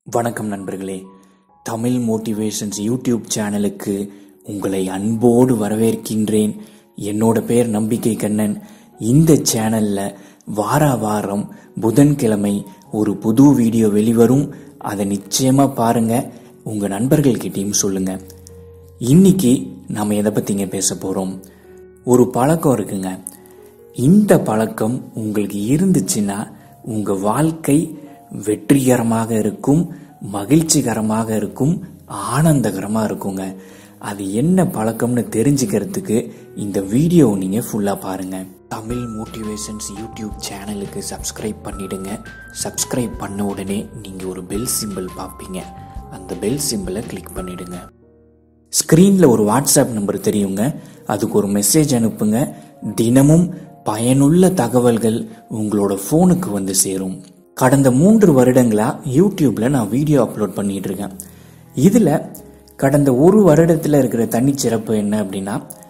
வணக்கம் நண்பர்களே Tamil motivations YouTube சேனலுக்கு உங்களை அன்போடு வரவேற்கின்றேன் என்னோட பேர் நம்பிக்கை கண்ணன் இந்த சேனல்ல வார வாரம் புதன்கிழமை ஒரு புது வீடியோ வெளிவரும் அதை நிச்சயமா பாருங்க உங்க நண்பர்கள்கிட்டயும் சொல்லுங்க இன்னைக்கு நாம எதை பத்திங்க பேச போறோம் ஒரு பழக்கம் இருக்குங்க இந்த பழக்கம் உங்களுக்கு இருந்துச்சுன்னா உங்க வாழ்க்கை வெற்றிகரமாக இருக்கும் மகிழ்ச்சிகரமாக இருக்கும் ஆனந்தகரமா இருக்குங்க அது என்ன பழக்கம்னு தெரிஞ்சுக்கிறதுக்கு இந்த வீடியோ நீங்க ஃபுல்லா பாருங்க தமிழ் மோட்டிவேஷன்ஸ் யூடியூப் சேனலுக்கு சப்ஸ்கிரைப் பண்ணிடுங்க சப்ஸ்கிரைப் பண்ண உடனே நீங்க ஒரு பெல் சிம்பிள் பார்ப்பீங்க அந்த பெல் சிம்பிளை கிளிக் பண்ணிடுங்க ஸ்க்ரீனில் ஒரு வாட்ஸ்அப் நம்பர் தெரியுங்க அதுக்கு ஒரு மெசேஜ் அனுப்புங்க தினமும் பயனுள்ள தகவல்கள் உங்களோட ஃபோனுக்கு வந்து சேரும் கடந்த மூன்று வருடங்களா யூடியூப்ல நான் வீடியோ அப்லோட் பண்ணிட்டு இருக்கேன் இதுல கடந்த ஒரு வருடத்துல இருக்கிற தனிச்சிறப்பு என்ன அப்படின்னா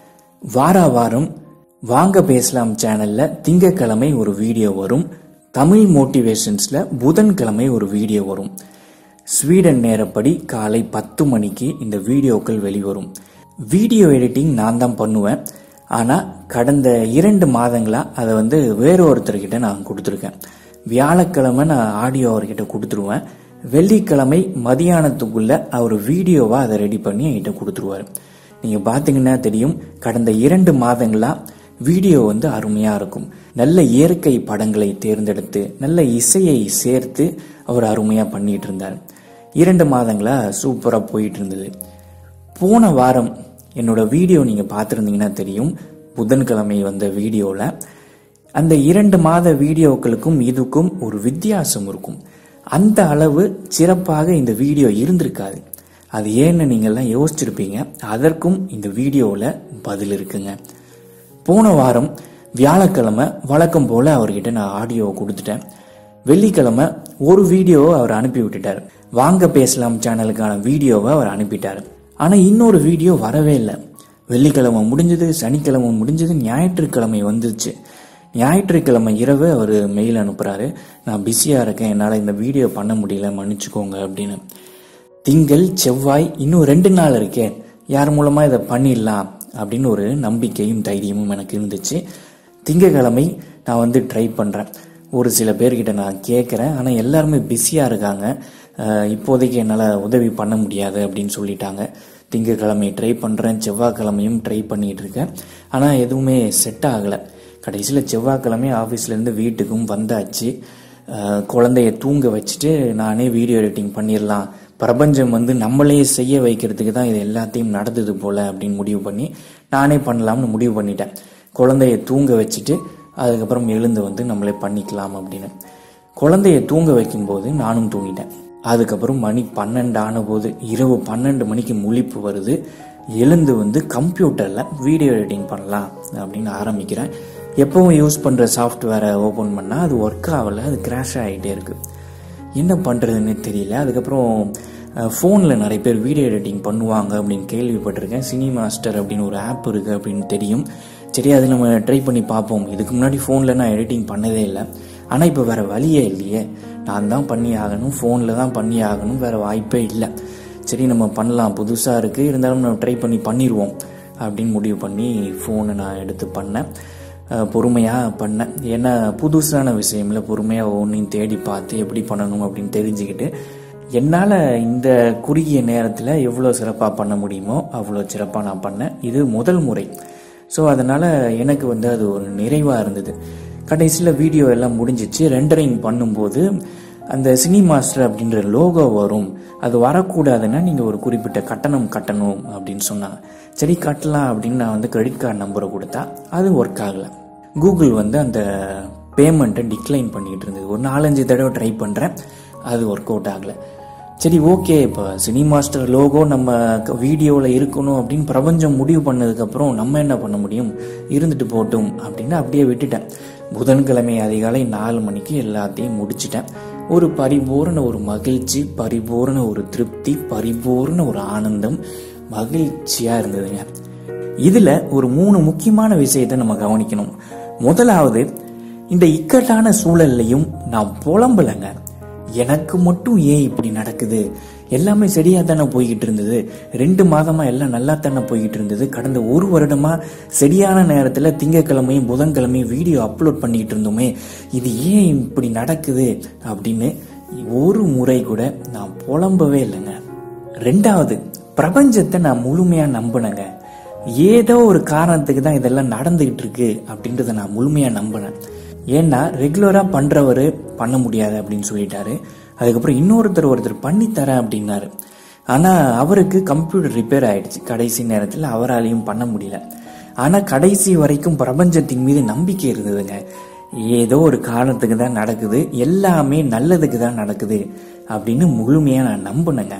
வார வாரம் வாங்க பேசலாம் சேனல்ல திங்கக்கிழமை ஒரு வீடியோ வரும் தமிழ் மோட்டிவேஷன்ஸ்ல புதன்கிழமை ஒரு வீடியோ வரும் ஸ்வீடன் நேரப்படி காலை பத்து மணிக்கு இந்த வீடியோக்கள் வெளிவரும் வீடியோ எடிட்டிங் நான் தான் பண்ணுவேன் ஆனால் கடந்த இரண்டு மாதங்களா அதை வந்து வேற ஒருத்தர்கிட்ட நான் கொடுத்துருக்கேன் வியாழக்கிழமை நான் ஆடியோ அவர்கிட்ட கொடுத்துருவேன் வெள்ளிக்கிழமை மதியானத்துக்குள்ள அவர் வீடியோவா அதை ரெடி பண்ணி என்கிட்ட கொடுத்துருவாரு நீங்க பாத்தீங்கன்னா தெரியும் கடந்த இரண்டு மாதங்களா வீடியோ வந்து அருமையா இருக்கும் நல்ல இயற்கை படங்களை தேர்ந்தெடுத்து நல்ல இசையை சேர்த்து அவர் அருமையா பண்ணிட்டு இருந்தார் இரண்டு மாதங்களா சூப்பரா போயிட்டு இருந்தது போன வாரம் என்னோட வீடியோ நீங்க பார்த்துருந்தீங்கன்னா தெரியும் புதன்கிழமை வந்த வீடியோல அந்த இரண்டு மாத வீடியோக்களுக்கும் இதுக்கும் ஒரு வித்தியாசம் இருக்கும் அந்த அளவு சிறப்பாக இந்த வீடியோ இருந்திருக்காது அது ஏன்னு நீங்கள்லாம் யோசிச்சிருப்பீங்க அதற்கும் இந்த வீடியோவில் பதில் இருக்குங்க போன வாரம் வியாழக்கிழமை வழக்கம் போல அவர்கிட்ட நான் ஆடியோ கொடுத்துட்டேன் வெள்ளிக்கிழமை ஒரு வீடியோவை அவர் அனுப்பி விட்டுட்டார் வாங்க பேசலாம் சேனலுக்கான வீடியோவை அவர் அனுப்பிட்டார் ஆனால் இன்னொரு வீடியோ வரவே இல்லை வெள்ளிக்கிழமை முடிஞ்சது சனிக்கிழமை முடிஞ்சது ஞாயிற்றுக்கிழமை வந்துச்சு ஞாயிற்றுக்கிழமை இரவு அவர் மெயில் அனுப்புகிறாரு நான் பிஸியாக இருக்கேன் என்னால் இந்த வீடியோ பண்ண முடியல மன்னிச்சுக்கோங்க அப்படின்னு திங்கள் செவ்வாய் இன்னும் ரெண்டு நாள் இருக்கே யார் மூலமாக இதை பண்ணிடலாம் அப்படின்னு ஒரு நம்பிக்கையும் தைரியமும் எனக்கு இருந்துச்சு திங்கக்கிழமை நான் வந்து ட்ரை பண்ணுறேன் ஒரு சில பேர்கிட்ட நான் கேட்குறேன் ஆனால் எல்லாருமே பிஸியாக இருக்காங்க இப்போதைக்கு என்னால் உதவி பண்ண முடியாது அப்படின்னு சொல்லிட்டாங்க திங்கக்கிழமை ட்ரை பண்ணுறேன் செவ்வாய்க்கிழமையும் ட்ரை பண்ணிகிட்டு இருக்கேன் ஆனால் எதுவுமே செட் ஆகலை கடைசியில் செவ்வாய்க்கிழமை ஆஃபீஸ்லேருந்து வீட்டுக்கும் வந்தாச்சு குழந்தைய தூங்க வச்சுட்டு நானே வீடியோ எடிட்டிங் பண்ணிடலாம் பிரபஞ்சம் வந்து நம்மளே செய்ய வைக்கிறதுக்கு தான் இது எல்லாத்தையும் நடந்தது போல அப்படின்னு முடிவு பண்ணி நானே பண்ணலாம்னு முடிவு பண்ணிட்டேன் குழந்தைய தூங்க வச்சுட்டு அதுக்கப்புறம் எழுந்து வந்து நம்மளே பண்ணிக்கலாம் அப்படின்னு குழந்தைய தூங்க வைக்கும்போது நானும் தூங்கிட்டேன் அதுக்கப்புறம் மணி பன்னெண்டு ஆன போது இரவு பன்னெண்டு மணிக்கு முழிப்பு வருது எழுந்து வந்து கம்ப்யூட்டரில் வீடியோ எடிட்டிங் பண்ணலாம் அப்படின்னு ஆரம்பிக்கிறேன் எப்பவும் யூஸ் பண்ணுற சாஃப்ட்வேரை ஓப்பன் பண்ணால் அது ஒர்க் ஆகலை அது கிராஷ் ஆகிட்டே இருக்குது என்ன பண்ணுறதுன்னு தெரியல அதுக்கப்புறம் ஃபோனில் நிறைய பேர் வீடியோ எடிட்டிங் பண்ணுவாங்க அப்படின்னு கேள்விப்பட்டிருக்கேன் சினி மாஸ்டர் அப்படின்னு ஒரு ஆப் இருக்குது அப்படின்னு தெரியும் சரி அது நம்ம ட்ரை பண்ணி பார்ப்போம் இதுக்கு முன்னாடி ஃபோனில் நான் எடிட்டிங் பண்ணதே இல்லை ஆனால் இப்போ வேறு வழியே இல்லையே நான் தான் பண்ணி ஆகணும் ஃபோனில் தான் பண்ணி ஆகணும் வேறு வாய்ப்பே இல்லை சரி நம்ம பண்ணலாம் புதுசாக இருக்குது இருந்தாலும் நம்ம ட்ரை பண்ணி பண்ணிடுவோம் அப்படின்னு முடிவு பண்ணி ஃபோனை நான் எடுத்து பண்ணேன் பொறுமையாக பண்ணேன் ஏன்னா புதுசான விஷயம்ல பொறுமையாக ஒவ்வொன்றையும் தேடி பார்த்து எப்படி பண்ணணும் அப்படின்னு தெரிஞ்சுக்கிட்டு என்னால் இந்த குறுகிய நேரத்தில் எவ்வளோ சிறப்பாக பண்ண முடியுமோ அவ்வளோ சிறப்பாக நான் பண்ணேன் இது முதல் முறை ஸோ அதனால் எனக்கு வந்து அது ஒரு நிறைவாக இருந்தது கடைசியில் வீடியோ எல்லாம் முடிஞ்சிச்சு ரெண்டரிங் பண்ணும்போது அந்த சினி மாஸ்டர் அப்படின்ற லோகோ வரும் அது வரக்கூடாதுன்னா நீங்கள் ஒரு குறிப்பிட்ட கட்டணம் கட்டணும் அப்படின்னு சொன்னாங்க சரி கட்டலாம் அப்படின்னு நான் வந்து கிரெடிட் கார்டு நம்பரை கொடுத்தா அது ஒர்க் ஆகலை கூகுள் வந்து அந்த பேமெண்ட்டை டிக்ளைன் பண்ணிக்கிட்டு இருந்தது ஒரு நாலஞ்சு தடவை ட்ரை பண்ணுறேன் அது ஒர்க் அவுட் ஆகலை சரி ஓகே இப்போ சினி மாஸ்டர் லோகோ நம்ம வீடியோவில் இருக்கணும் அப்படின்னு பிரபஞ்சம் முடிவு பண்ணதுக்கப்புறம் நம்ம என்ன பண்ண முடியும் இருந்துட்டு போட்டும் அப்படின்னு அப்படியே விட்டுட்டேன் புதன்கிழமை அதிகாலை நாலு மணிக்கு எல்லாத்தையும் முடிச்சிட்டேன் ஒரு பரிபூர்ண ஒரு மகிழ்ச்சி பரிபூர்ண ஒரு திருப்தி பரிபூர்ண ஒரு ஆனந்தம் மகிழ்ச்சியா இருந்ததுங்க இதுல ஒரு மூணு முக்கியமான விஷயத்தை நம்ம கவனிக்கணும் முதலாவது இந்த இக்கட்டான சூழல்லையும் நான் புலம்பலங்க எனக்கு மட்டும் ஏன் இப்படி நடக்குது எல்லாமே சரியா தானே போய்கிட்டு இருந்தது ரெண்டு மாதமா எல்லாம் நல்லா தானே போய்கிட்டு இருந்தது கடந்த ஒரு வருடமா சரியான நேரத்துல திங்கக்கிழமையும் புதன்கிழமையும் வீடியோ அப்லோட் பண்ணிக்கிட்டு இருந்தோமே இது ஏன் இப்படி நடக்குது அப்படின்னு ஒரு முறை கூட நான் புலம்பவே இல்லைங்க ரெண்டாவது பிரபஞ்சத்தை நான் முழுமையா நம்பினேங்க ஏதோ ஒரு காரணத்துக்கு தான் இதெல்லாம் நடந்துகிட்டு இருக்கு அப்படின்றத நான் முழுமையா நம்பினேன் ஏன்னா ரெகுலரா பண்றவரு பண்ண முடியாது அப்படின்னு சொல்லிட்டாரு அதுக்கப்புறம் இன்னொருத்தர் ஒருத்தர் பண்ணி தரேன் அப்படின்னாரு ஆனா அவருக்கு கம்ப்யூட்டர் ரிப்பேர் ஆயிடுச்சு கடைசி நேரத்தில் அவராலையும் பண்ண முடியல ஆனா கடைசி வரைக்கும் பிரபஞ்சத்தின் மீது நம்பிக்கை இருந்ததுங்க ஏதோ ஒரு காரணத்துக்கு தான் நடக்குது எல்லாமே நல்லதுக்கு தான் நடக்குது அப்படின்னு முழுமையா நான் நம்பினேங்க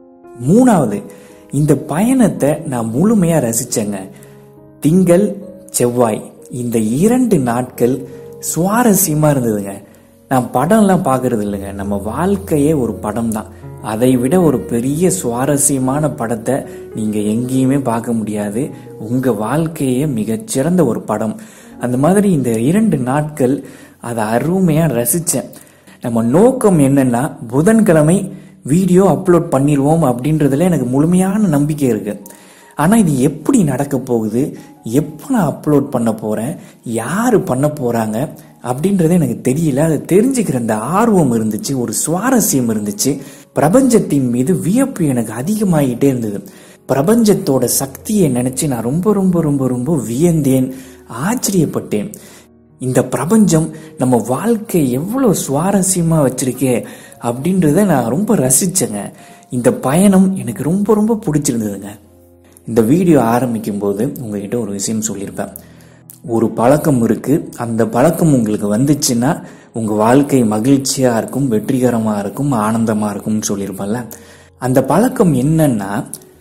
மூணாவது இந்த பயணத்தை நான் முழுமையா ரசிச்சேங்க திங்கள் செவ்வாய் இந்த இரண்டு நாட்கள் சுவாரஸ்யமா இருந்ததுங்க நான் படம்லாம் பார்க்கறது இல்லைங்க நம்ம வாழ்க்கையே ஒரு படம் தான் அதை விட ஒரு பெரிய சுவாரஸ்யமான படத்தை நீங்க எங்கேயுமே பார்க்க முடியாது உங்க வாழ்க்கையே மிகச்சிறந்த ஒரு படம் அந்த மாதிரி இந்த இரண்டு நாட்கள் அதை அருமையா ரசிச்சேன் நம்ம நோக்கம் என்னன்னா புதன்கிழமை வீடியோ அப்லோட் பண்ணிடுவோம் அப்படின்றதுல எனக்கு முழுமையான நம்பிக்கை இருக்கு ஆனா இது எப்படி நடக்க போகுது எப்போ நான் அப்லோட் பண்ண போறேன் யாரு பண்ண போறாங்க அப்படின்றது எனக்கு தெரியல அதை தெரிஞ்சுக்கிற அந்த ஆர்வம் இருந்துச்சு ஒரு சுவாரஸ்யம் இருந்துச்சு பிரபஞ்சத்தின் மீது வியப்பு எனக்கு அதிகமாகிட்டே இருந்தது பிரபஞ்சத்தோட சக்தியை நினைச்சு நான் ரொம்ப ரொம்ப ரொம்ப ரொம்ப வியந்தேன் ஆச்சரியப்பட்டேன் இந்த பிரபஞ்சம் நம்ம வாழ்க்கை எவ்வளவு சுவாரஸ்யமா வச்சிருக்கே அப்படின்றத நான் ரொம்ப ரசிச்சேங்க இந்த பயணம் எனக்கு ரொம்ப ரொம்ப பிடிச்சிருந்ததுங்க இந்த வீடியோ ஆரம்பிக்கும் போது உங்ககிட்ட ஒரு விஷயம் சொல்லியிருப்பேன் ஒரு பழக்கம் இருக்கு அந்த பழக்கம் உங்களுக்கு வந்துச்சுன்னா உங்க வாழ்க்கை மகிழ்ச்சியா இருக்கும் வெற்றிகரமா இருக்கும் ஆனந்தமா இருக்கும்னு சொல்லியிருப்பேன்ல அந்த பழக்கம் என்னன்னா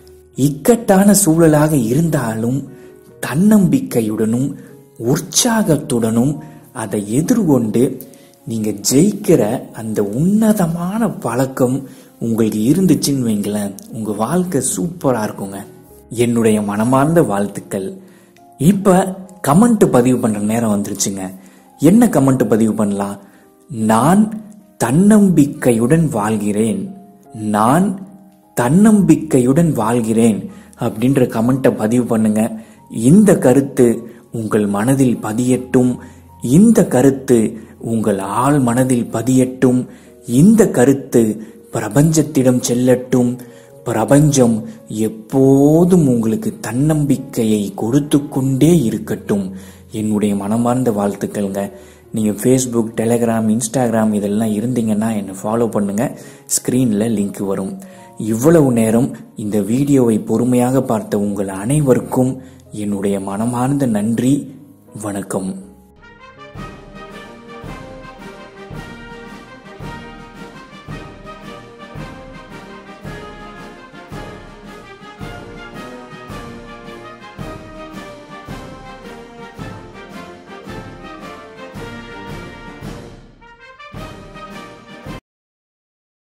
இக்கட்டான சூழலாக இருந்தாலும் தன்னம்பிக்கையுடனும் உற்சாகத்துடனும் அதை எதிர்கொண்டு நீங்க ஜெயிக்கிற அந்த உன்னதமான பழக்கம் உங்களுக்கு இருந்துச்சுன்னு வைங்களேன் உங்க வாழ்க்கை சூப்பரா இருக்குங்க என்னுடைய மனமார்ந்த வாழ்த்துக்கள் இப்ப கமெண்ட் பதிவு பண்ற நேரம் வந்துருச்சுங்க என்ன கமெண்ட் பதிவு பண்ணலாம் நான் தன்னம்பிக்கையுடன் வாழ்கிறேன் நான் தன்னம்பிக்கையுடன் வாழ்கிறேன் அப்படின்ற கமெண்ட்டை பதிவு பண்ணுங்க இந்த கருத்து உங்கள் மனதில் பதியட்டும் இந்த கருத்து உங்கள் ஆள் மனதில் பதியட்டும் இந்த கருத்து பிரபஞ்சத்திடம் செல்லட்டும் பிரபஞ்சம் எப்போதும் உங்களுக்கு தன்னம்பிக்கையை கொடுத்து கொண்டே இருக்கட்டும் என்னுடைய மனமார்ந்த வாழ்த்துக்கள்ங்க நீங்க ஃபேஸ்புக் டெலகிராம் இன்ஸ்டாகிராம் இதெல்லாம் இருந்தீங்கன்னா என்னை ஃபாலோ பண்ணுங்க ஸ்கிரீன்ல லிங்க் வரும் இவ்வளவு நேரம் இந்த வீடியோவை பொறுமையாக பார்த்த உங்கள் அனைவருக்கும் என்னுடைய மனமார்ந்த நன்றி வணக்கம்